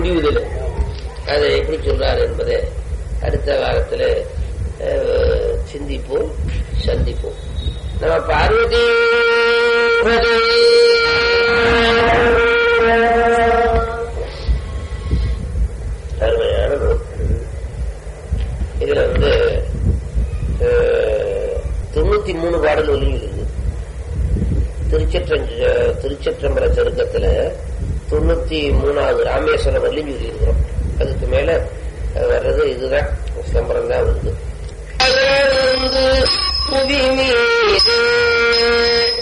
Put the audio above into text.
முடிவுதல் அதை எப்படி சொல்றார் என்பதை அடுத்த வாரத்தில் சிந்திப்போம் சந்திப்போம் நம்ம பார்வதி அருமையான நூல். இதுல வந்து அஹ், தொண்ணூத்தி மூணு பாடல் ஒலிங்க இருக்கு திருச்சற்றம் திருச்சற்றம்பல சருக்கத்துல தொண்ணூத்தி மூணாவது ராமேஸ்வரம் வள்ளி சொல்லி இருக்கிறோம் அதுக்கு மேல அஹ், வர்றது இதுதான் சிதம்பரம் தான் வருது புவி மீது